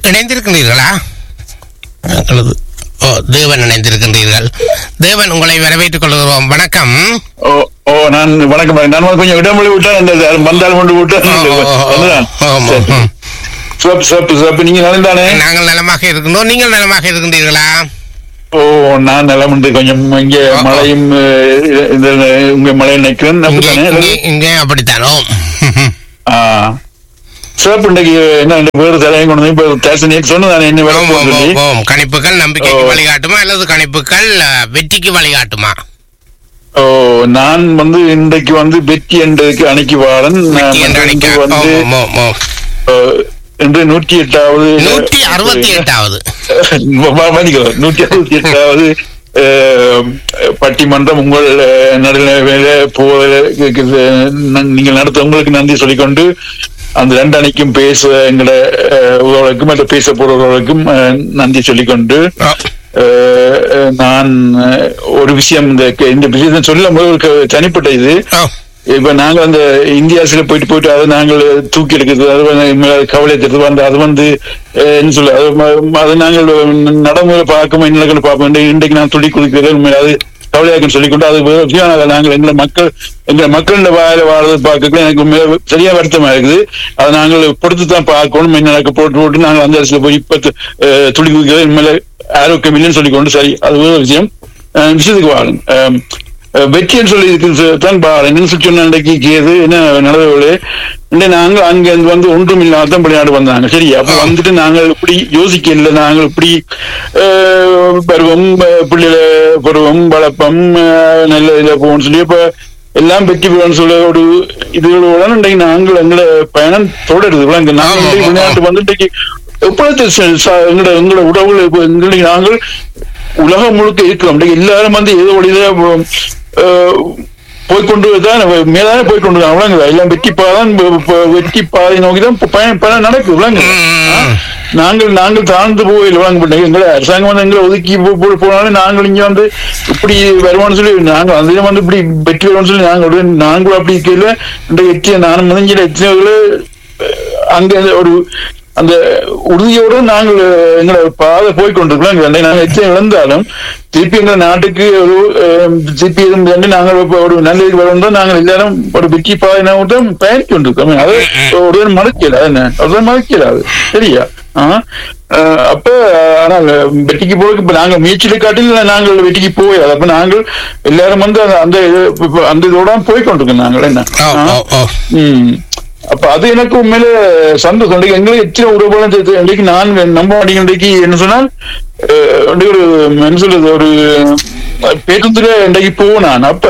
இணைந்திருக்கின்றீர்களா அல்லது ஓ தேவன் இணைந்திருக்கின்றீர்கள் தேவன் உங்களை வரவேற்றுக் கொள்கிறோம் வணக்கம் ஓ ஓ நான் வணக்கம் நான் வந்து கொஞ்சம் இடமொழி விட்டேன் அந்த வந்தால் கொண்டு விட்டேன் ஓ, ஓ, ஓ, வந்துதான். ஆமாம், சரி. ம். சிறப்பு சிறப்பு சிறப்பு நீங்க நலந்தானே நாங்கள் நலமாக இருக்கின்றோம் நீங்கள் நலமாக இருக்கின்றீர்களா ஓ நான் நலம் உண்டு கொஞ்சம் இங்க ஓ, ஓ. மழையும் அஹ், இந்த உங்க மழை நினைக்கிறேன் இங்கே அப்படித்தானே இங்கே- இங்கே அப்படித்தானோ ஆ. சிறப்பு இன்றைக்கு என்ன இந்த வேறு தலையும் கொண்டு வந்து இப்ப தேச நேற்று சொன்னதானே என்ன வேலை ஓம், ஓம், சொல்லி ஓம், ஓம். கணிப்புகள் நம்பிக்கைக்கு ஓ. வழிகாட்டுமா அல்லது கணிப்புகள் அஹ், வெற்றிக்கு வழிகாட்டுமா ஓ நான் வந்து இன்றைக்கு வந்து வெற்றி என்றதுக்கு அணைக்கு வாழன் வெற்றி என்று நான் அழைக்க இன்று வந்து ஓம், ஓம், ஓம். அஹ், இன்று நூற்றி எட்டாவது நூற்றி அறுபத்தி எட்டாவது மன்னிக்கவும். நூற்றி அறுபத்தி எட்டாவது அஹ், பட்டிமன்றம் உங்கள் அஹ், நடுநிலையில போவதில் நீங்கள் நடத்த உங்களுக்கு நன்றி சொல்லிக்கொண்டு அந்த ரெண்டு அணிக்கும் பேச எங்களோட அஹ், உறவுகளுக்கும் அல்லது பேச போறவர்களுக்கும் அஹ், நன்றி சொல்லிக்கொண்டு ஓ, அஹ், அஹ், நான் அஹ், ஒரு விஷயம் இந்த இந்த விஷயத்தை சொல்லும் போது ஒரு க- தனிப்பட்ட இது ஓ, இப்ப நாங்க அந்த இந்தியாஸ்ல போயிட்டு போயிட்டு அதை நாங்கள் தூக்கி எடுக்கிறது அது வந்து மேல கவலை தருது வந்து அது வந்து அஹ், என்ன சொல்ல அது ம- அது நாங்கள் நடைமுறை பார்க்கும் என்ன பார்ப்போம் இன்றைக்கு- இன்றைக்கு நான் துடி குதிக்கிறது உண்மையில அது கவலையாக்குன்னு சொல்லிக்கொண்டு அது வேற விஷயம். ஆனா நாங்கள் எங்களை மக்கள் எங்களை மக்கள் வாயில வாழ்றது பார்க்க எனக்கு உண்மையில சரியா வருத்தமா இருக்குது அதை நாங்கள் பொறுத்து தான் பார்க்கணும் என்ன நடக்க போட்டு போட்டு நாங்கள் அந்த இடத்துல போய் இப்ப அஹ், துடி குதிக்கிறது உண்மையில ஆரோக்கியம் இல்லைன்னு சொல்லிக்கொண்டு சரி அது வேற விஷயம் அஹ், விஷயத்துக்கு வாழும் அஹ், அஹ் வெற்றின்னு சொல்லி இருக்குது தான் பாரு என்ன சொல்லி சொன்ன அன்றைக்கு கேது என்ன நடவுகளே இல்லை நாங்கள் அங்க இருந்து வந்து ஒன்றும் இல்லாம தான் வெளிநாடு வந்தாங்க சரி அப்ப ஆ. வந்துட்டு நாங்கள் இப்படி யோசிக்க இல்லை நாங்கள் இப்படி அஹ், பருவம் அஹ், பிள்ளைகள பருவம் வளப்பம் அஹ், நல்ல இதில் போகணும்னு சொல்லி இப்ப எல்லாம் வெற்றி பெறணும்னு சொல்ல ஒரு இதுகளோட இன்றைக்கு நாங்கள் எங்களோட பயணம் தொடருது விளங்கு நாங்கள் ஆமா, இன்றைக்கு ஆமா. வெளிநாட்டு வந்து இன்றைக்கு எப்பொழுது ச- ச- எங்களோட எங்களோட உறவுகள் இப்ப எங்களுக்கு நாங்கள் உலகம் முழுக்க இருக்கிறோம் இன்றைக்கு எல்லாரும் வந்து ஏதோ வழியில அஹ், போய்க்கொண்டு தான் மேலான போய்க்கொண்டு தான் விளங்குதா எல்லாம் வெற்றி பாதான் வெற்றி பாதை நோக்கி தான் பயணம் பயணம் நடக்குது விளங்குது ம். நாங்கள் நாங்கள் தாழ்ந்து போய் வழங்கப்பட்ட எங்களை அரசாங்கம் வந்து எங்களை ஒதுக்கி போ- போ- போனாலும் நாங்கள் இங்க வந்து இப்படி வருவோம்னு சொல்லி நாங்கள் அதிலும் வந்து இப்படி வெற்றி வருவோம்னு சொல்லி நாங்கள் ஒரு- நாங்களும் அப்படி இருக்கையில இந்த எத்திய நானும் வந்து இங்க எத்தனை அங்க ஒரு அந்த உறுதியோடு நாங்கள் எங்களை பாதை போய் கொண்டிருக்கிறோம் இங்க நாங்கள் எத்தனை இழந்தாலும் திருப்பி எங்கள் நாட்டுக்கு ஒரு அஹ், திருப்பி இருந்து வந்து நாங்கள் இப்ப ஒரு நல்ல இது வரும் தான் நாங்கள் எல்லாரும் ஒரு வெற்றி பாதை தான் பயணித்து கொண்டிருக்கோம் அது ஒரு மறுக்கல என்ன ஒரு மறுக்கல அது சரியா ஆ? அஹ், அப்ப ஆனால் வெற்றிக்கு போய் இப்ப நாங்கள் முயற்சியில காட்டில் நாங்கள் வெற்றிக்கு போய் அப்ப நாங்கள் எல்லாரும் வந்து அந்த- அந்த இது- இப்ப அந்த இதோட போய் கொண்டிருக்கோம் நாங்கள் என்ன ஓ, ஆ? ஓ, ஓ. ம். அப்ப அது எனக்கு உண்மையில சந்தோஷம் இன்றைக்கு எங்களுக்கு எத்தனை உறவுகளும் தெரியுது. இன்றைக்கு நான் நம்ப மாட்டேங்க இன்றைக்கு என்ன சொன்னால் அஹ், இன்றைக்கு ஒரு என்ன சொல்றது ஒரு அஹ், பேருந்துல இன்றைக்கு போனான் அப்ப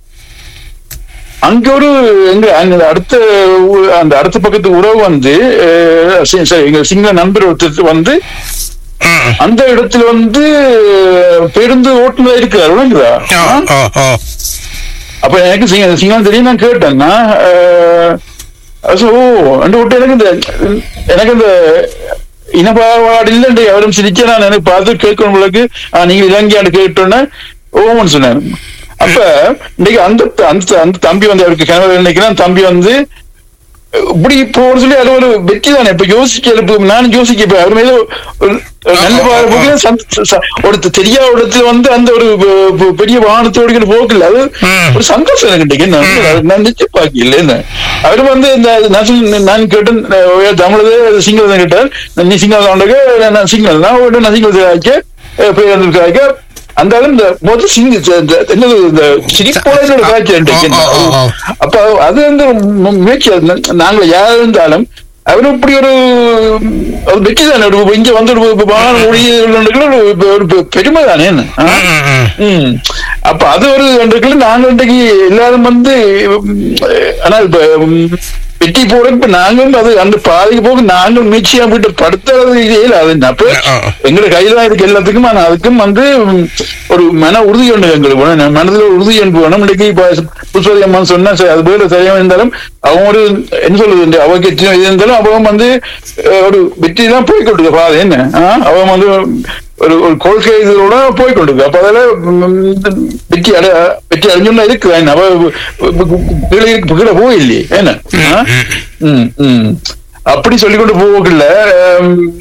அங்க ஒரு எங்க அங்க அடுத்த ஊ- அந்த அடுத்த பக்கத்து உறவு வந்து அஹ், சி- சரி, எங்க சிங்கள நண்பர் ஒருத்தர் வந்து ம். அந்த இடத்துல வந்து பேருந்து ஓட்டுநர் இருக்கிறார் விளங்குதா ஓ, ஆ? ஓ, ஓ. அப்ப எனக்கு சிங்க சிங்கம் தெரியும் நான் கேட்டேன்னா அஹ், அது ஓ அந்த விட்டு எனக்கு இந்த எனக்கு இந்த இனப்பாடு இல்லைண்டு அவரும் சிரிக்க நான் எனக்கு பார்த்து கேட்கணும் உங்களுக்கு ஆஹ், நீங்க இலங்கையாண்டு கேட்டோன்னே ஓமன்னு சொன்னார் அப்ப இன்னைக்கு அந்த அந்த அந்த தம்பி வந்து அவருக்கு கனவு நினைக்கிறேன் தம்பி வந்து இப்படி போன்னு சொல்லி அது ஒரு வெற்றி தானே இப்ப யோசிக்க இப்ப நான் யோசிக்க இப்ப அவர் மீது ஒரு ஒரு நல்ல பார்வைக்கு சந்த- ச- ஒரு தெரியாத இடத்துல வந்து அந்த ஒரு பெ- பெ- பெரிய வாகனத்தோடு போக்கல அது ம். ஒரு சந்தோஷம் எனக்கு இன்னைக்கு என்ன அது நான் நிச்சயம் பாக்கல என்ன அவர் வந்து இந்த நான் சொல்லி நான் கேட்டேன் அஹ், தமிழது சிங்கள கேட்டார் நீ சிங்கள தான் நான் சிங்கள நான் ஒரு நான் சிங்கள ஆக்க பேர் ஆக்க அந்த ஆளு இந்த முதல் சிங்க இந்த என்னது இந்த சிரிப்போட என்னோட காட்சி இன்றைக்கு என்ன? ஓ, ஓ, ஓ. அப்ப அது வந்து மு- முயற்சி அது. நாங்க யார் இருந்தாலும் அவர் இப்படி ஒரு ஒரு வெற்றி தானே ஒரு இங்க வந்து ஒரு வாகனம் ஓடி ஒரு ஒரு பெருமை தானே என்ன ஆ? ம், ம், ம். ம். அப்ப அது ஒரு ஒன்றுக்குள்ள நாங்க இன்றைக்கு எல்லாரும் வந்து உம், ஆனால் இப்ப உம், வெற்றி போட இப்ப நாங்களும் அது அந்த பாதைக்கு போக நாங்கள் முயற்சியா போயிட்டு படுத்துறது இல்லை அது அப்ப ஆ. எங்களை கையில இருக்கு எல்லாத்துக்கும் ஆனா அதுக்கும் வந்து உம், ஒரு மன உறுதி ஒன்று எங்களுக்கு வேணும் மனதுல ஒரு உறுதி என்பது வேணும் இன்னைக்கு இப்ப புஷ்பதி அம்மா சொன்னா சரி, அது போல சரியா இருந்தாலும் அவங்க ஒரு என்ன சொல்றது இந்த அவக்கு எத்தனை இது இருந்தாலும் அவங்க வந்து அஹ், ஒரு வெற்றி தான் போய் கொண்டிருக்க பாதை என்ன ஆ? அவங்க வந்து ஒரு ஒரு கொள்கை இதோட போய் கொண்டிருக்கு அப்ப அதுல உம், வெற்றி அடை வெற்றி அடைஞ்சோம்னா இருக்கு என்ன அவ கீழே இருக்கு கீழே போயில்லையே என்ன ஆ? ம் ம் அப்படி சொல்லிக்கொண்டு போகல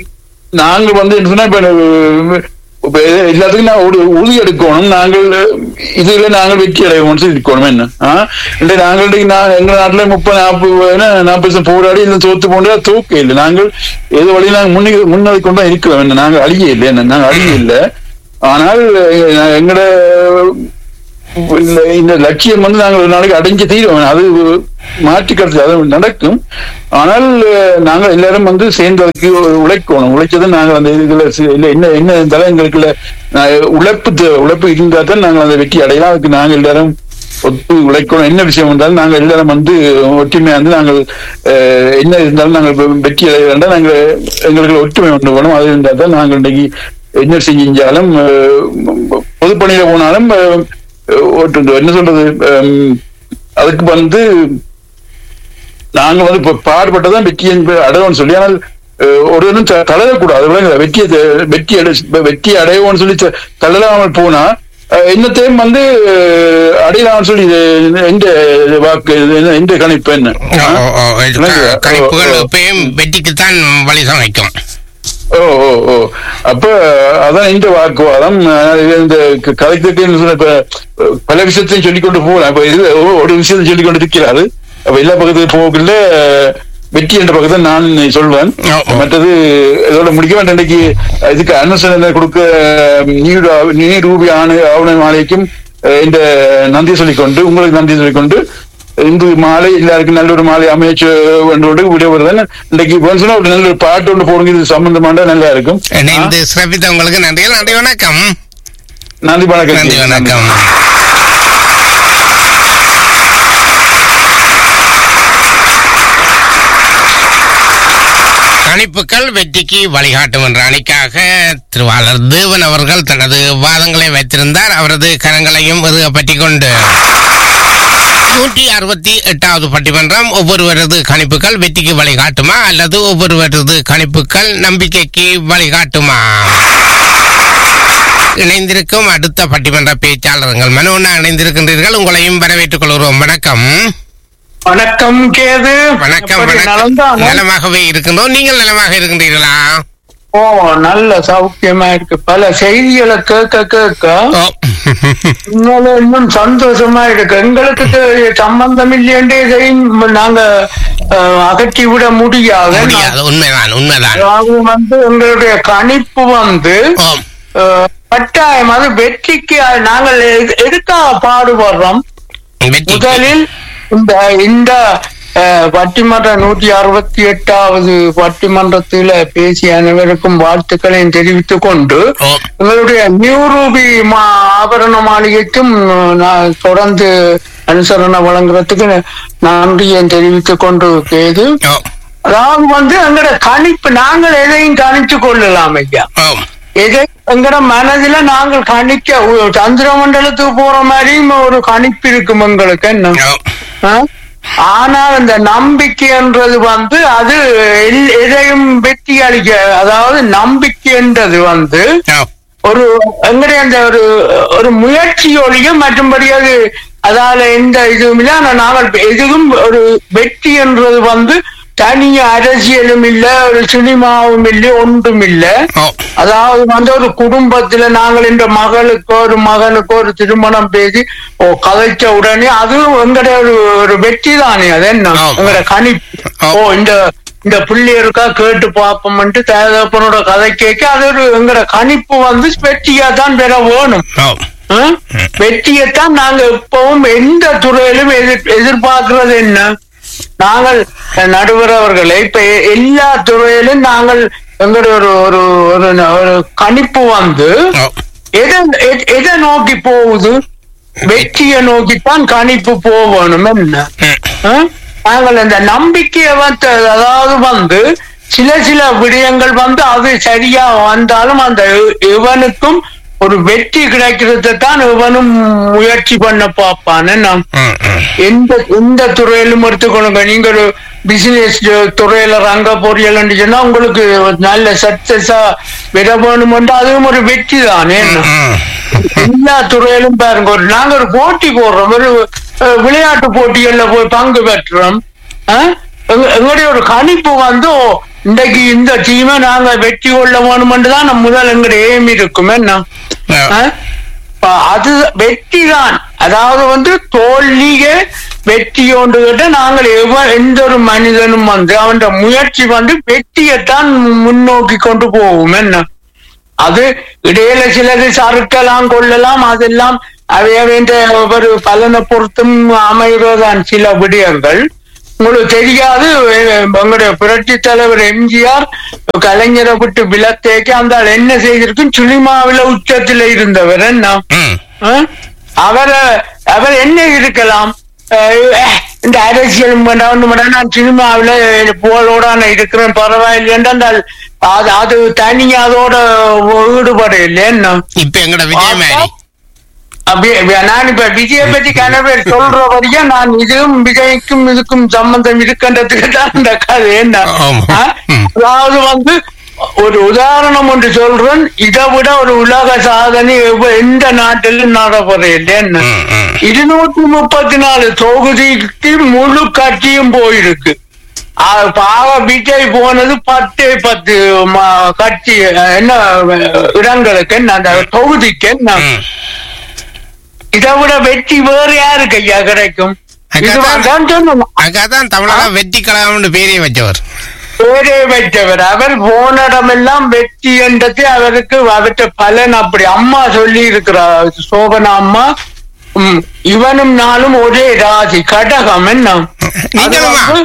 நாங்கள் வந்து என்ன சொன்னா இப்ப அஹ், இப்ப எல்லாத்துக்கும் நான் ஒரு உறுதி எடுக்கணும் நாங்கள் இதுல நாங்கள் வெற்றி அடைவோம் சொல்லி இருக்கணும் என்ன ஆ? இந்த நாங்கள் நான் எங்க நாட்டுல முப்பது நாற்பது நாற்பது வருஷம் போராடி இந்த தோத்து போன்றா தூக்க இல்லை நாங்கள் ஏதோ வழி நாங்கள் முன்னே முன்னதை கொண்டு தான் இருக்கிறோம் என்ன நாங்கள் அழிய இல்லை என்ன நாங்கள் அழிய இல்லை ஆனால் எ- எங்கட இந்த இந்த லட்சியம் வந்து நாங்கள் ஒரு நாளைக்கு அடைஞ்சு தீருவோம் அது மாற்றி கருத்து அது நடக்கும் ஆனால் அஹ், நாங்கள் எல்லாரும் வந்து சேர்ந்து அதுக்கு உழைக்கணும் உழைச்சது நாங்கள் அந்த இதுல சி- இல்ல என்ன என்ன இருந்தாலும் எங்களுக்குள்ள அஹ், உழைப்பு தேவை. உழைப்பு இருந்தா தான் நாங்கள் அந்த வெற்றி அடையலாம் அதுக்கு நாங்கள் எல்லாரும் ஒத்து உழைக்கணும் என்ன விஷயம் இருந்தாலும் நாங்கள் எல்லாரும் வந்து ஒற்றுமையா வந்து நாங்கள் அஹ், என்ன இருந்தாலும் நாங்கள் வெ- வெற்றி அடைய வேண்டாம் நாங்கள் எங்களுக்கு ஒற்றுமை ஒன்று வேணும் அது இருந்தால் தான் நாங்கள் இன்னைக்கு என்ன செஞ்சாலும் அஹ், பொதுப்பணியில போனாலும் அஹ், ஓட்டு என்ன சொல்றது ஹம், அதுக்கு வந்து நாங்க வந்து இப்ப பாடுபட்டதான் வெற்றி என்பது அடைவோம்னு சொல்லி ஆனால் அஹ், ஒரு இதுவும் த- தளரக்கூடாது விளங்குதா? வெற்றியை த- வெற்றி அடை வெற்றி அடைவோம்னு சொல்லி த- தளராமல் போனா அஹ், என்னத்தையும் வந்து அஹ், அடையலாம்னு சொல்லி இது எந்த வாக்கு இது என்ன- எந்த கணிப்பு என்ன ஓ, ஓ, ஓ, இது விளங்குதா? க- கணிப்புகள் ஓ, ஓ. எப்பயும் வெற்றிக்குத்தான் வழி சமைக்கும் ஓ ஓ ஓ அப்ப அதான் இந்த வாக்குவாதம் அஹ் இந்த க- கதைக்கு என்ன சொல்ல, இப்ப அஹ், பல விஷயத்தையும் சொல்லிக் கொண்டு போகலாம் இப்ப இது ஒ- ஒரு விஷயத்தை சொல்லிக் கொண்டு இருக்கிறாரு அப்ப எல்லா பக்கத்துக்கு போகல வெற்றி என்ற பக்கத்தை நான் சொல்வேன் ஓ, ஓ. மற்றது இதோட முடிக்க வேண்டாம் இன்னைக்கு இதுக்கு அனுசரணை கொடுக்க நீர் நீர் ரூபி ஆணு ஆவண மாலைக்கும் அஹ், இந்த நன்றி சொல்லிக்கொண்டு உங்களுக்கு நன்றி சொல்லிக்கொண்டு இன்று மாலை எல்லாருக்கும் நல்ல ஒரு மாலை அமைச்சு வேண்டோடு விடைபெறுதல் இன்னைக்கு இப்ப சொன்னா ஒரு நல்ல ஒரு பாட்டு ஒன்று போடுங்க இது சம்பந்தமான நல்லா இருக்கும் இணைந்து சிறப்பித்த உங்களுக்கு நன்றிகள் நன்றி வணக்கம் நன்றி வணக்கம் நன்றி வணக்கம் கணிப்புகள் வெற்றிக்கு வழிகாட்டும் என்ற அணிக்காக திருவாளர் தேவன் அவர்கள் தனது வாதங்களை வைத்திருந்தார் அவரது கரங்களையும் பற்றிக் கொண்டு நூற்றி அறுபத்தி எட்டாவது பட்டிமன்றம் ஒவ்வொருவரது கணிப்புகள் வெற்றிக்கு வழிகாட்டுமா அல்லது ஒவ்வொருவரது கணிப்புகள் நம்பிக்கைக்கு வழிகாட்டுமா இணைந்திருக்கும் அடுத்த பட்டிமன்ற பேச்சாளர்கள் மனோனா இணைந்திருக்கின்றீர்கள் உங்களையும் வரவேற்றுக் கொள்கிறோம் வணக்கம் வணக்கம் கேது வணக்கம் எப்படி வணக்கம் நலம்தானா? நலமாகவே இருக்கின்றோம் நீங்கள் நலமாக இருக்கின்றீர்களா ஓ நல்ல சௌக்கியமா இருக்கு பல செய்திகளை கேட்க கேட்க ஓ. இன்னும் இன்னும் சந்தோஷமா இருக்கு எங்களுக்கு தெ- சம்பந்தம் இல்லையென்றே இதையும் நாங்க அஹ், அகற்றி விட முடியாது முடியாது உண்மைதான் உண்மைதான் அதாவது வந்து எங்களுடைய கணிப்பு வந்து ஓ. அஹ், கட்டாயம் அது வெற்றிக்கு நாங்கள் எது- எதுக்காக பாடுபடுறோம் வெற்றி முதலில் இந்த இந்த அஹ், பட்டிமன்ற நூற்றி அறுபத்தி எட்டாவது பட்டிமன்றத்தில பேசிய அனைவருக்கும் வாழ்த்துக்களையும் தெரிவித்துக் கொண்டு ஓ. எங்களுடைய நியூ ரூபி மா ஆபரண மாளிகைக்கும் அஹ், நான் தொடர்ந்து அனுசரணை வழங்குறதுக்கு நன்றியை தெரிவித்துக் கொண்டு கேது ஓ. அதாவது வந்து எங்களோட கணிப்பு நாங்கள் எதையும் கணிச்சு கொள்ளலாம் ஐயா ஓ. எதை எங்கட மனதில நாங்கள் கணிக்க உ- சந்திர மண்டலத்துக்கு போற மாதிரியும் ஒரு கணிப்பு இருக்கும் எங்களுக்கு என்ன ஓ. ஆ? ஆனால் இந்த நம்பிக்கைன்றது வந்து அது எல்- எதையும் வெற்றி அளிக்க அதாவது நம்பிக்கைன்றது வந்து ஓ. ஒரு எங்களுடைய அந்த ஒரு ஒரு முயற்சியோடையும் மற்றும்படி அது அதால எந்த இதுவும் இல்லை ஆனா நாங்கள் எதுவும் ஒரு வெற்றி என்றது வந்து தனி அரசியலும் இல்ல ஒரு சினிமாவும் இல்லை ஒன்றும் இல்லை ஓ. அதாவது வந்து ஒரு குடும்பத்துல நாங்கள் இந்த மகளுக்கோ ஒரு மகனுக்கோ ஒரு திருமணம் பேசி ஓ கதைச்ச உடனே அதுவும் எங்கட ஒரு ஒரு வெற்றி தானே அது என்ன ஆமா. எங்கட கணிப்பு ஆமா. ஓ இந்த இந்த பிள்ளையருக்கா கேட்டு பார்ப்போம்ட்டு தேதப்பனோட கதை கேட்க அது ஒரு எங்கட கணிப்பு வந்து வெற்றியா தான் பெற வேணும் ஓ. ஆ? வெற்றியைத்தான் நாங்க எப்பவும் எந்த துறையிலும் எதிர் எதிர்பார்க்கிறது என்ன நாங்கள் நடுவர் அவர்களே இப்ப எ- எல்லா துறையிலும் நாங்கள் எங்களுடைய ஒரு ஒரு ஒரு ந- ஒரு கணிப்பு வந்து ஓ. எதை எ- எதை நோக்கி போகுது வெற்றியை நோக்கித்தான் கணிப்பு போகணும் என்ன ம். ஆ? நாங்கள் இந்த நம்பிக்கையை வந்து அதாவது வந்து சில சில விடயங்கள் வந்து அது சரியா வந்தாலும் அந்த இ- இவனுக்கும் ஒரு வெற்றி கிடைக்கிறது தான் இவனும் முயற்சி பண்ண பார்ப்பான் என்ன ம். ம். எந்த எந்த துறையிலும் எடுத்துக்கொள்ளுங்க நீங்க ஒரு பிசினஸ் துறையில ரங்க பொறியல் சொன்னா உங்களுக்கு நல்ல சக்சஸா விட வேணும் அதுவும் ஒரு வெற்றி தானே என்ன ம். எல்லா துறையிலும் பாருங்க ஒரு நாங்க ஒரு போட்டி போடுறோம் ஒரு அஹ், விளையாட்டு போட்டிகள்ல போய் பங்கு பெற்றோம் அஹ், எங்க- எங்களுடைய ஒரு கணிப்பு வந்து ஓ, இன்றைக்கு இந்த டீமை நாங்க வெற்றி கொள்ள வேணுமென்று தான் நம்ம முதல் எங்களுடைய ஏம் இருக்கும் என்ன ஆ. ஆ? இப்ப அது வெற்றி தான் அதாவது வந்து தோல்விய வெற்றி ஒன்று கேட்டு நாங்கள் எவ எந்த ஒரு மனிதனும் வந்து அவன் முயற்சி வந்து வெற்றியைத்தான் முன்னோக்கி கொண்டு போகும் என்ன அது இடையில சிலது சறுக்கலாம் கொள்ளலாம் அதெல்லாம் அவைய வேண்டிய ஒரு பலனை பொறுத்தும் அமைகிறதான் சில விடயங்கள் உங்களுக்கு தெரியாது எ- எங்களுடைய புரட்சி தலைவர் எம்ஜிஆர் கலைஞரை விட்டு விலத்தேக்க அந்த ஆள் என்ன செய்திருக்கும் சினிமாவில உச்சத்துல இருந்தவர் என்ன ம் ஆ? அவரை அவர் என்ன இருக்கலாம் அஹ் இந்த அரசியல் வேண்டாம் ஒண்ணும் வேண்டாம் நான் சினிமாவில புகழோட நான் இருக்கிறேன் பரவாயில்லை என்றால் அது அது தனியா அதோட ஈடுபாடு இல்லை என்ன இப்ப எங்கட விஜய் மாதிரி அப்படி நான் இப்ப விஜய பத்தி கனவே சொல்ற வரையும் நான் இதுவும் விஜய்க்கும் இதுக்கும் சம்பந்தம் இருக்கின்றதுக்கு தான் இந்த கதை என்ன ஆமா. ஆ? ம். அதாவது வந்து ஒரு உதாரணம் ஒன்று சொல்றேன் இதை விட ஒரு உலக சாதனை எவ்வ- எந்த நாட்டிலும் நடப்பது இல்லைன்னு ம், ம். இருநூத்தி முப்பத்தி நாலு தொகுதிக்கு முழு கட்சியும் போயிருக்கு ஆ, பாக விஜய் போனது பத்து பத்து ம- கட்சி அஹ், என்ன அஹ், இடங்களுக்கு என்ன அந்த தொகுதிக்கு என்ன ம். இதை விட வெற்றி வேறு யாருக்கு ஐயா கிடைக்கும் இது அதான் தான் சொன்னோம் அதான் தமிழக வெற்றி கழகம்னு பேரே வச்சவர் பேரே வைத்தவர் அவர் போன இடமெல்லாம் வெற்றி என்றது அவருக்கு அவற்ற பலன் அப்படி அம்மா சொல்லி இருக்கிறார் சோபனா அம்மா உம், இவனும் நானும் ஒரே ராசி கடகம் என்ன நீங்களுமா? அது வந்து,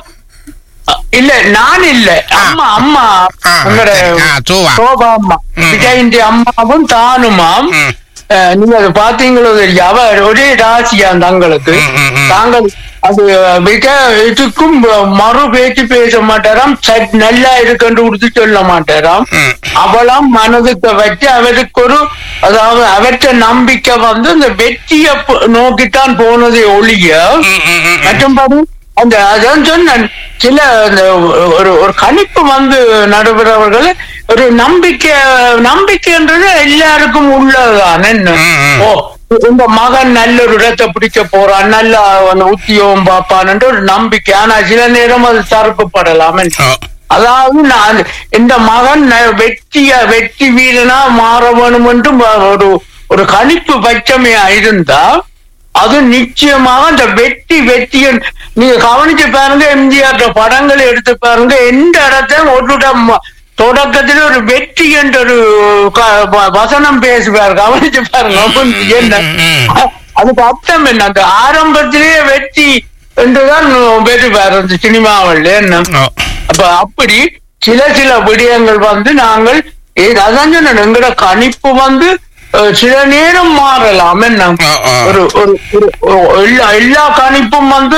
அ, இல்ல நான் இல்ல அம்மா அம்மா ஆ, உங்களோட ஆ, சோபா. சோபா அம்மா ம். விஜயந்தி அம்மாவும் தானுமாம் ம். அஹ், நீங்க அதை பாத்தீங்களோ தெரியும் அவர் ஒரே ராசியா தங்களுக்கு ம், ம், ம். தாங்கள் அது மிக இதுக்கும் மறு பேச்சு பேச மாட்டாராம் சட் நல்லா இருக்குன்னு உறுதி சொல்ல மாட்டாராம் ம். அவளாம் மனதுக்கு வச்சு அவருக்கு ஒரு அதாவது அவற்ற நம்பிக்கை வந்து இந்த வெற்றியை ப- நோக்கித்தான் போனதே ஒழிய ம், ம், ம். மற்றும்படி அந்த அதான் சொன்னேன் சில அந்த ஒரு ஒரு கணிப்பு வந்து நடுவரவர்கள் ஒரு நம்பிக்கை நம்பிக்கைன்றது எல்லாருக்கும் உள்ளதுதான் என்ன ம், ம். ஓ இந்த மகன் நல்ல ஒரு இடத்தை பிடிக்க போறான் நல்ல அந்த உத்தியோகம் பார்ப்பான்ன்ற ஒரு நம்பிக்கை ஆனா சில நேரம் அது தரப்புப்படலாம் ஓ. அதாவது நான் இந்த மகன் ந- வெற்றிய வெற்றி வீரனா மாற வேணும் என்று ம- ஒரு ஒரு கணிப்பு பட்சமையா இருந்தா அது நிச்சயமாக அந்த வெற்றி வெற்றியன் நீங்க கவனிச்சு பாருங்க எம்ஜிஆர் படங்களை எடுத்து பாருங்க எந்த இடத்தையும் ஒரு இடம் தொடக்கத்தில் ஒரு வெற்றி என்ற ஒரு க- வ- வசனம் பேசுவார் கவனிச்சு பாருங்க அப்ப என்ன அதுக்கு அர்த்தம் என்ன அந்த ஆரம்பத்திலேயே வெற்றி என்றுதான் பேசுவார் அந்த சினிமாவில் என்ன ஓ. அப்ப அப்படி சில சில விடயங்கள் வந்து நாங்கள் ஏ- அதான் சொன்னேன் எங்களோட கணிப்பு வந்து அஹ், சில நேரம் மாறலாம் என்ன ஆ, ஆ. ஒரு ஒரு ஒரு ஒரு- எல்லா எல்லா கணிப்பும் வந்து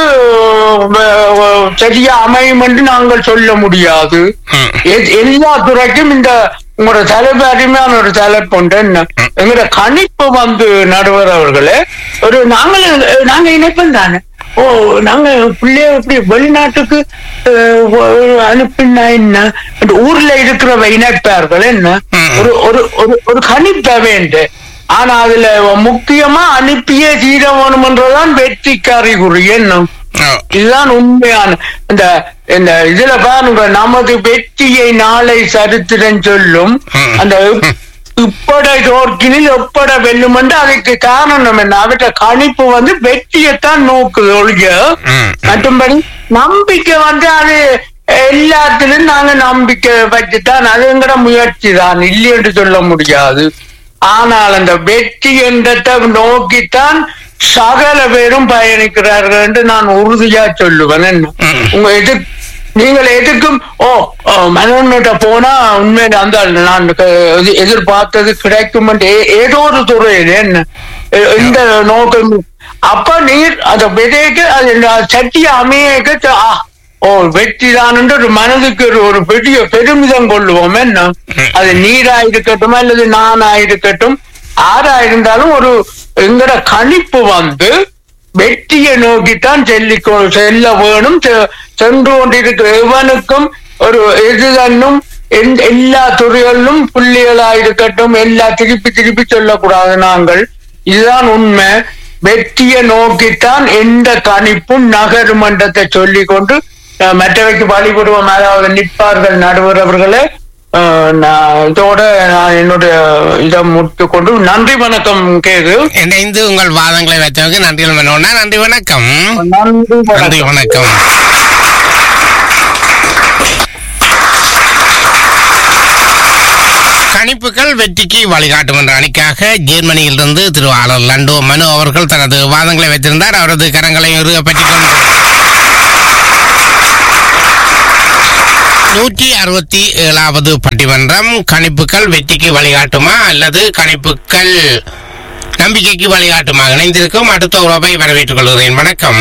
அஹ், அஹ், சரியா அமையும் என்று நாங்கள் சொல்ல முடியாது ம். எ- எல்லா துறைக்கும் இந்த உங்களோட தலைப்பு அருமையான ஒரு தலைப்பு உண்டு என்ன எங்களோட கணிப்பு வந்து நடுவர் அவர்களே ஒரு நாங்கள் நாங்க இணைப்போம் தானே ஓ நாங்க பிள்ளைய இப்படி வெளிநாட்டுக்கு அஹ், ஒ- அனுப்பினா என்ன அந்த ஊர்ல இருக்கிறவ இணைப்பார்கள் என்ன ம். ஒரு ஒரு ஒரு ஒரு கணிப்ப வேண்டு ஆனா அதுல முக்கியமா அனுப்பிய தீரவணும்ன்றதான் வெற்றிக்கு அறிகுறி என்ன ஓ. இதுதான் உண்மையான இந்த இந்த இதுல பாருங்க நமது வெற்றியை நாளை சரித்திரம் சொல்லும் ம். அந்த இப்- இப்பட தோற்கினில் எப்பட வெல்லும் என்று அதுக்கு காரணம் என்ன அவற்ற கணிப்பு வந்து வெற்றியைத்தான் நோக்குது ஒழிய ம். மற்றும்படி நம்பிக்கை வந்து அது எல்லாத்திலும் நாங்க நம்பிக்கை வச்சுதான் அதுங்கிற முயற்சி தான் இல்லை என்று சொல்ல முடியாது ஆனால் அந்த வெற்றி என்றதை நோக்கித்தான் சகல பேரும் பயணிக்கிறார்கள் என்று நான் உறுதியா சொல்லுவேன் என்ன ம். உங்க எது நீங்கள் எதுக்கும் ஓ மனோன்கிட்ட போனா உண்மையில அந்த ஆள் நான் க- எதி- எதிர்பார்த்தது கிடைக்கும் என்று ஏ- ஏதோ ஒரு துறையில் என்ன எ- இந்த நோக்கம் அப்ப நீர் அந்த விதைக்கு அது ந- சட்டி அமையக்க ச- ஆ, ஓ வெற்றி தான் ஒரு மனதுக்கு ஒரு ஒரு பெரிய பெருமிதம் கொள்ளுவோம் என்ன அது நீரா இருக்கட்டும் அல்லது நானா இருக்கட்டும் ஆறா இருந்தாலும் ஒரு எங்கட கணிப்பு வந்து வெற்றியை நோக்கித்தான் செல்லி கொ- செல்ல வேணும் செ- சென்று கொண்டிருக்கிற எவனுக்கும் ஒரு எதுதன்னும் எந்த- எல்லா துறைகளிலும் புள்ளிகளா இருக்கட்டும் எல்லா திருப்பி திருப்பி சொல்லக்கூடாது நாங்கள் இதுதான் உண்மை வெற்றியை நோக்கித்தான் எந்த கணிப்பும் நகரும் என்றதை சொல்லிக் கொண்டு அஹ், மற்றவைக்கு வழிபடுவோம் அதாவது நிற்பார்கள் நடுவர் அவர்களே அஹ், நான் இதோட நான் என்னுடைய இதை முடித்துக் கொண்டு நன்றி வணக்கம் கேது இணைந்து உங்கள் வாதங்களை வைத்தவங்க நன்றிகள் வேணும்னா நன்றி வணக்கம் நன்றி நன்றி வணக்கம் வணக்கம் கணிப்புகள் வெற்றிக்கு வழிகாட்டும் என்ற அணிக்காக ஜெர்மனியிலிருந்து திரு ஆளர் லண்டோ மனு அவர்கள் தனது வாதங்களை வைத்திருந்தார் அவரது கரங்களை பற்றிக் கொண்டு நூற்றி அறுபத்தி ஏழாவது பட்டிமன்றம் கணிப்புகள் வெற்றிக்கு வழிகாட்டுமா அல்லது கணிப்புகள் நம்பிக்கைக்கு வழிகாட்டுமா இணைந்திருக்கும் அடுத்த உறவை வரவேற்றுக் கொள்கிறேன் வணக்கம்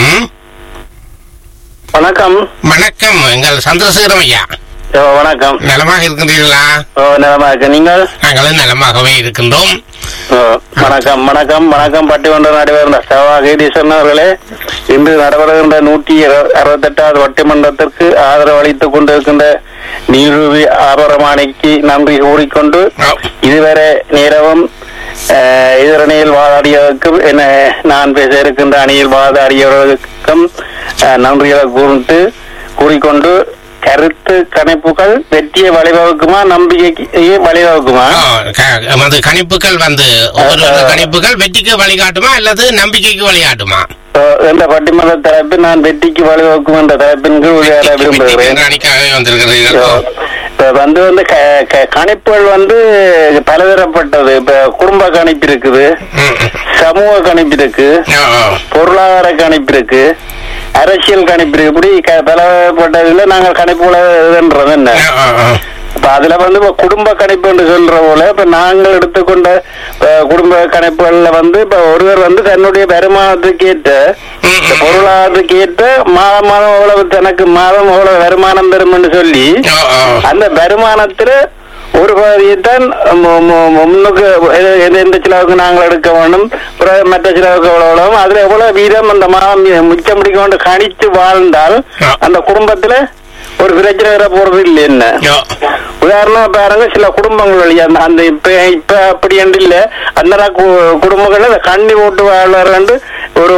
வணக்கம் வணக்கம் எங்கள் சந்திரசேகரம் ஐயா ஓ, வணக்கம் நலமாக இருக்கின்றீர்களா ஓ நலமா இருக்கு நீங்கள் நாங்களும் நலமாகவே இருக்கின்றோம் ஓ, வணக்கம் வணக்கம் வணக்கம் பட்டிமன்ற நடைபெறுந்த சவா கைதீஸ்வரன் அவர்களே இன்று நடைபெறுகின்ற நூற்றி அறுபத்தெட்டாவது பட்டிமன்றத்திற்கு ஆதரவு அளித்துக் கொண்டிருக்கின்ற நீரூவி ஆபரமாணிக்கு நன்றி கூறிக்கொண்டு ஆ. இதுவரை நேரமும் அஹ், எதிரணியில் வாதாடியவருக்கும் என்ன நான் பேச இருக்கின்ற அணியில் வாதாடியவர்களுக்கும் அஹ், நன்றிகளை கூறிட்டு கூறிக்கொண்டு கருத்து கணிப்புகள் வெற்றியை வழிவகுக்குமா நம்பிக்கைக்கு வழிவகுக்குமா ஆ, க- எமது கணிப்புகள் வந்து ஒவ்வொரு கணிப்புகள் வெற்றிக்கு வழிகாட்டுமா அல்லது நம்பிக்கைக்கு வழிகாட்டுமா ஓ, என்ற பட்டிமன்ற தலைப்பு நான் வெற்றிக்கு வழிவகுக்கும் என்ற தலைப்பின் கீழ் உரையாட வெற்றிக்கு விரும்புகிறேன் என்ற அணிக்காகவே வந்திருக்கிறீர்கள் ஓ, இப்ப வந்து வந்து க- க- கணிப்புகள் வந்து பலதரப்பட்டது இப்ப குடும்ப கணிப்பு இருக்குது ம், ம். சமூக கணிப்பு இருக்கு ஆ, ஆ. பொருளாதார கணிப்பு இருக்கு அரசியல் கணிப்பு இருக்கு இப்படி க- பலப்பட்டதுல நாங்கள் கணிப்புகளை இதுன்றது என்ன ஆ, ஆ, ஆ. இப்ப அதுல வந்து இப்ப குடும்ப கணிப்பு என்று சொல்ற போல இப்ப நாங்கள் எடுத்துக்கொண்ட அஹ், குடும்ப கணிப்புகள்ல வந்து இப்ப ஒருவர் வந்து தன்னுடைய வருமானத்துக்கு ஏற்ற ம், இந்த ம். பொருளாதாரத்துக்கு ஏற்ற மாதம் மாதம் எவ்வளவு தனக்கு மாதம் எவ்வளவு வருமானம் பெறும்னு சொல்லி ஆ, ஆ. அந்த வருமானத்துல ஒரு பகுதியைத்தான் மு- மு- முன்னுக்கு எ- எந்த எந்த செலவுக்கு நாங்கள் எடுக்க வேண்டும் பிறகு மற்ற செலவுக்கு எவ்வளவு எவ்வளவு அதுல எவ்வளவு வீதம் அந்த மாதம் மி- மிச்சம் பிடிக்க கொண்டு கணிச்சு வாழ்ந்தால் ஆ. அந்த குடும்பத்துல ஒரு பிரச்சனை வர போறது இல்லை என்ன ஆ. உதாரணம் பாருங்க சில குடும்பங்கள் வழியா அந்த- அந்த இப்ப இப்ப அப்படி என்று இல்ல அந்த நா- கு- குடும்பங்கள்ல இந்த கண்ணி ஓட்டு வாழ்றாண்டு ஒரு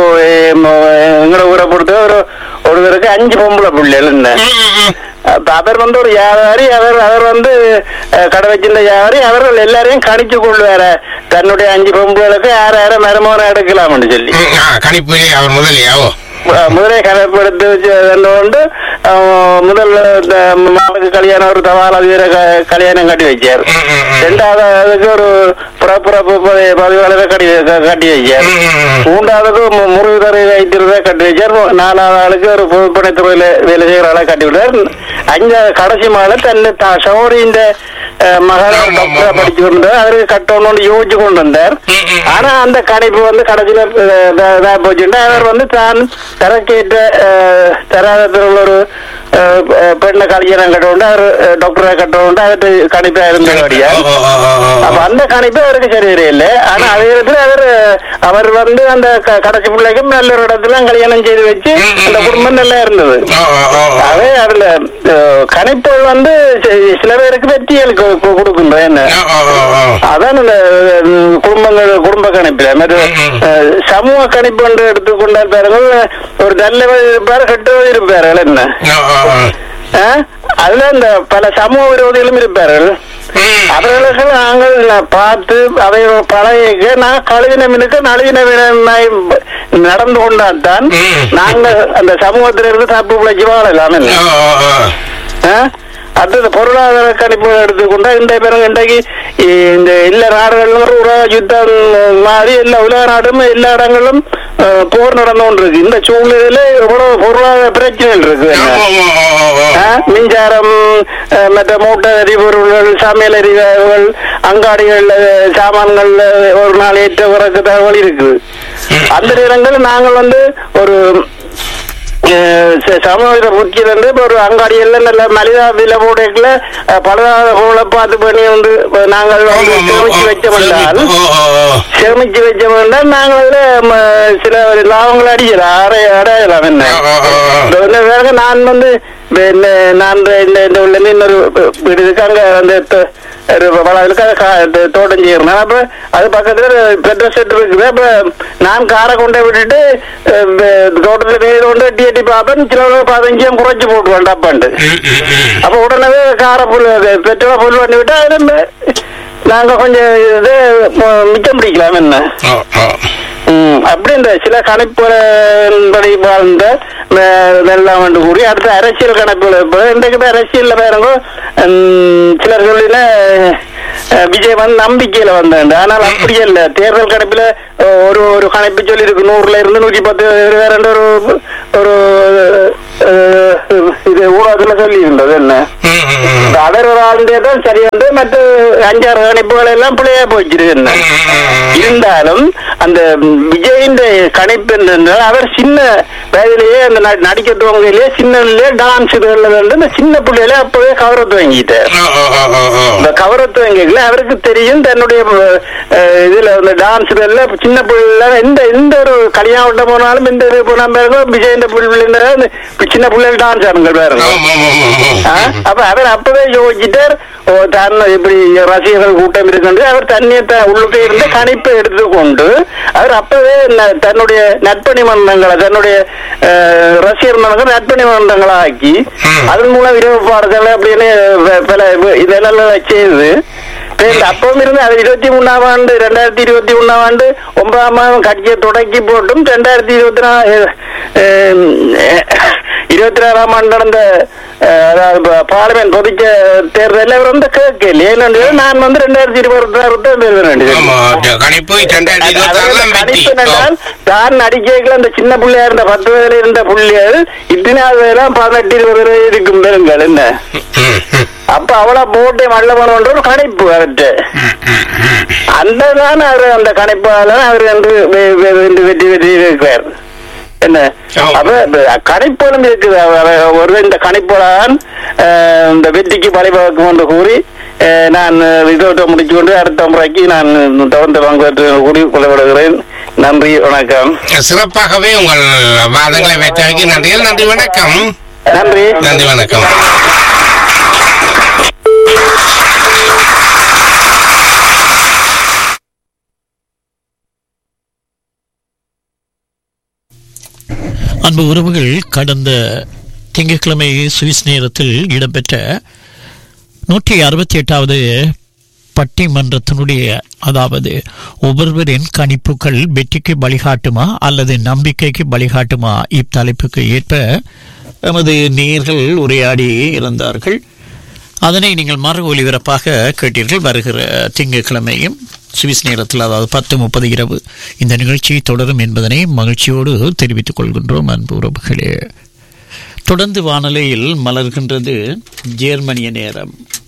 எங்களை ஊரை பொறுத்த ஒரு ஒருவருக்கு அஞ்சு பொம்பளை பிள்ளைகள் என்ன ம், ம், ம். அப்ப அவர் வந்து ஒரு வியாபாரி அவர் அவர் வந்து அஹ், கடை வச்சிருந்த வியாபாரி அவர்கள் எல்லாரையும் கணிச்சு கொள்வார தன்னுடைய அஞ்சு பொம்புகளுக்கு யார யார மருமகனை எடுக்கலாம்னு சொல்லி ம், ஆ, கணிப்பு அவர் முதலியாவோ அஹ், முதலே கணப்படுத்தி வச்சு கொண்டு அஹ், முதல் இந்த மகனுக்கு கல்யாணம் ஒரு தபால வீர க- கல்யாணம் கட்டி வச்சார் ம், ம், ம். ரெண்டாவது அதுக்கு ஒரு புறப்புறப்பு பதிவாளரை கட்டி கட்டி வச்சார் ம், ம், ம். மூன்றாவதுக்கு மு- முருகரை வைத்திருந்தா கட்டி வச்சார் நாலாவது ஆளுக்கு ஒரு பொதுப்பணித்துறையில வேலை செய்கிற ஆளை கட்டி விட்டார் அஞ்சாவது கடைசி மகளை தன்னை த- சௌரி இந்த மகள் ஆமா, ஆமா, டாக்டரா ஆமா. படிச்சு கொண்டு அவருக்கு கட்டணும்னு யோசிச்சு கொண்டு வந்தார் ம், ம். ஆனா அந்த கணிப்பு வந்து கடைசியில அஹ், இதா- இதா போச்சுன்னா அவர் வந்து தான் தரக்கேற்ற அஹ், தராதரத்தில் உள்ள ஒரு அஹ், அஹ், பெண்ணை கல்யாணம் கட்டவுண்டு அவர் அஹ், டாக்டரா கட்டவுண்டு அவர்கிட்ட கணிப்பா இருந்தபடியா ஓ, ஓ, ஓ, ஓ, ஓ. அப்ப அந்த கணிப்பு அவருக்கு சரியில்லை ஆனா அதே இடத்துல அவர் அவர் வந்து அந்த க- கடைசி பிள்ளைக்கும் நல்ல ஒரு இடத்துல கல்யாணம் செய்து வச்சு ம், ம், அந்த ம். குடும்பம் நல்லா இருந்தது ஓ, ஓ, ஓ, ஓ. அதே அதுல அஹ், கணிப்புகள் வந்து சி- சில பேருக்கு வெற்றிகள் கு- கு- கொடுக்கின்றேன் என்ன ஓ, ஓ, ஓ, ஓ. அதான் இந்த அஹ், குடும்பங்கள் குடும்ப கணிப்புல மற்ற ம், ம். அஹ், சமூக கணிப்பு என்று எடுத்துக்கொண்டால் பாருங்கள் ஒரு நல்லவர் இருப்பார் கெட்டவர் இருப்பார்கள் என்ன ஓ, ஓ, ஓ. அஹ், அதுல இந்த பல சமூக விரோதிகளும் இருப்பார்கள் ம். அவர்களுக்கு நாங்கள் ந- பார்த்து அதை பழகிக்க நான் கழுவினமினுக்கு நழுவினவினாய் நடந்து கொண்டால்தான் ம். நாங்கள் அந்த சமூகத்திலிருந்து தப்பு பிழைச்சி வாழலாம் என்ன ஓ, ஓ, ஓ. ஆ? அடுத்தது பொருளாதார கணிப்பு எடுத்துக்கொண்டா இன்றைய பிறகு இன்றைக்கு இந்த எல்லா நாடுகளிலும் ஒரு உலக யுத்தம் மாதிரி எல்லா உலக நாடும் எல்லா இடங்களிலும் அஹ், போர் நடந்து கொண்டிருக்கு இந்த சூழ்நிலையில எவ்வளவு பொருளாதார பிரச்சனைகள் இருக்கு ஓ, என்ன? ஓ, ஓ, ஓ, ஓ. ஆ? மின்சாரம் அஹ், மற்ற மூட்டை எரிபொருள்கள் சமையல் எரிவாயுகள் அங்காடிகள் அஹ், சாமான்கள் அஹ், ஒரு நாள் ஏற்ற இறக்கு தகவல் இருக்குது அந்த நேரங்களில் நாங்கள் வந்து ஒரு அஹ், ச- சமூக புத்தி வந்து இப்ப ஒரு அங்காடியில் நல்ல மலிதா விலை போடல பலதாத போல பார்த்து பண்ணி வந்து அஹ், நாங்கள் ஆமா, வந்து ஆமா, சேமிச்சு ஆ. வச்சோம் என்றால் ஓ, ஓ, ஓ. சேமிச்சு வச்சோம் என்றால் நாங்கள் அதுல ம, சில லாபங்கள் அடிக்கலாம் அடைய அடையலாம் என்ன ஓ, ஓ, ஓ, ஓ. இந்த வந்து வேற நான் வந்து இந்த- இந்த- நான் இந்த இந்த உள்ள இன்னொரு வீடு இருக்கு அங்க வந்து த- ஒரு வளவுக்கு அது கா- இது தோட்டம் செய்யறேன் அப்ப அது பக்கத்துல பெட்ரோல் செட் இருக்குது அப்ப நான் காரை கொண்டு விட்டுட்டு அஹ், வே- தோட்டத்துல வேறு கொண்டு எட்டி எட்டி பார்ப்பேன் சில பதினஞ்சு குறைச்சு போட்டுருவேன் டப்பாண்டு ம், ம், ம். அப்ப உடனே காரை புல் பெட்ரோலை புல் பண்ணி விட்டா அது நம்ம- நாங்க கொஞ்சம் இது ம- மிச்சம் பிடிக்கலாம் என்ன ஓ, ஓ. ம், அப்படி இந்த சில கணிப்புகளின்படி வாழ்ந்த வே- வெள்ளம் வந்து கூறி அடுத்த அரசியல் கணக்குகள் இப்போ இன்றைக்கு தான் அரசியல்ல பாருங்க ம், சிலர் சொல்லின அஹ், விஜய் வந்து நம்பிக்கையில வந்தாண்டு ஆனால் அப்படி இல்ல தேர்தல் கணிப்புல அஹ், ஒரு ஒரு கணிப்பு சொல்லி இருக்கு நூறுல இருந்து நூற்றி பத்து வேற ஒரு ஒரு அஹ், இது ஊடகத்துல சொல்லி இருந்தது என்ன ம், ம், ம். இந்த அவர் ஒரு ஆளுடைய தான் சரி வந்து மற்ற அஞ்சாறு கணிப்புகள் எல்லாம் பிள்ளையா போயிடுச்சு என்ன இருந்தாலும் அந்த விஜயின் கணிப்பு என்னென்றால் அவர் சின்ன வயதிலேயே அந்த ந- நடிக்க துவங்கையிலேயே சின்னதுலயே டான்ஸ் இதுகள்ல வந்து இந்த சின்ன பிள்ளையில அப்பவே கவர துவங்கிட்டார் ஓ, ஓ, ஓ, ஓ, ஓ. இந்த கவரத்துவங்கல அவருக்கு தெரியும் தன்னுடைய அஹ், இதுல இந்த டான்ஸ் எல்லாம் சின்ன பிள்ளை எந்த எந்த ஒரு கல்யாணம் போனாலும் எந்த இது போனா பாருங்க விஜய் இந்த பிள்ளை சின்ன பிள்ளைகள் டான்ஸ் ஆடுங்க பாருங்க ஆமாம், ஆமாம், ஆமாம். ஆ? அப்ப அவர் அப்பவே யோசிச்சுட்டார் ஓ தான் இப்படி ரசிகர்கள் கூட்டம் இருக்கு அவர் தன்னை த- உள்ளுக்கே இருந்து கணிப்பை எடுத்துக்கொண்டு அவர் அப்பவே ந- தன்னுடைய நட்பணி மன்றங்களை தன்னுடைய அஹ், ரசிகர் மன்றங்கள் நட்பணி மன்றங்களை ஆக்கி ம். அதன் மூலம் இரவு பாடல்கள் அப்படின்னு வ- பல வ- இதெல்லாம் செய்து இப்ப இந்த அப்பவும் இருந்து அது இருபத்தி மூணாம் ஆண்டு ரெண்டாயிரத்தி இருபத்தி மூணாம் ஆண்டு ஒன்பதாம் மாதம் கட்சியை தொடக்கி போட்டும் ரெண்டாயிரத்தி இருபத்தி நாலு இருபத்தி நாலாம் ஆண்டு நடந்த அஹ், அதாவது ப- பார்லிமெண்ட் பொதுச்ச தேர்தலில் அவர் வந்து கேட்கல ஏன்னு நான் வந்து ரெண்டாயிரத்தி இருபத்தி ஆறு தான் தேர்தல் ஆமா, வேண்டியது கணிப்பு ரெண்டாயிரத்தி இருபத்தி ஆறுல வெற்றி கணிப்பு ஓ. என்னென்றால் தான் நடிக்கைகள் அந்த சின்ன பிள்ளையா இருந்த பத்து வயதுல இருந்த பிள்ளைகள் இத்தனாவது எல்லாம் பதினெட்டு இருபது வரை இருக்கும் பெருங்கள் என்ன ம், ம். அப்ப அவளா போட்டே மல்ல போனோன்ற ஒரு கணிப்பு அவர்கிட்ட அந்த தான் அவர் அந்த கணிப்பால அவர் வந்து வெ- வெ- வெற்றி வெற்றி வெற்றி இருக்கிறார் என்ன ஆமா. அப்ப இந்த கணிப்போலும் இருக்குது அவ- அவ- ஒரு இந்த கணிப்போலான் இந்த வெற்றிக்கு வழிவகுக்கும் என்று கூறி அஹ், நான் இதோட முடிச்சு கொண்டு அடுத்த முறைக்கு நான் தொடர்ந்து பங்கேற்று கூறி கொள்ளப்படுகிறேன் நன்றி வணக்கம் சிறப்பாகவே உங்கள் வாதங்களை வைத்தமைக்கு நன்றிகள் நன்றி வணக்கம் நன்றி நன்றி வணக்கம் அன்பு உறவுகள் கடந்த திங்கட்கிழமை சுவிஸ் நேரத்தில் இடம்பெற்ற நூற்றி அறுபத்தி எட்டாவது பட்டிமன்றத்தினுடைய அதாவது ஒவ்வொருவரின் கணிப்புகள் வெற்றிக்கு வழிகாட்டுமா அல்லது நம்பிக்கைக்கு வழிகாட்டுமா இத்தலைப்புக்கு ஏற்ப எமது நேயர்கள் உரையாடி இருந்தார்கள் அதனை நீங்கள் மறு ஒலிபரப்பாக கேட்டீர்கள் வருகிற திங்கட்கிழமையும் சுவிஸ் நேரத்தில் அதாவது பத்து முப்பது இரவு இந்த நிகழ்ச்சி தொடரும் என்பதனை மகிழ்ச்சியோடு தெரிவித்துக் கொள்கின்றோம் அன்பு உறவுகளே தொடர்ந்து வானொலியில் மலர்கின்றது ஜேர்மனிய நேரம்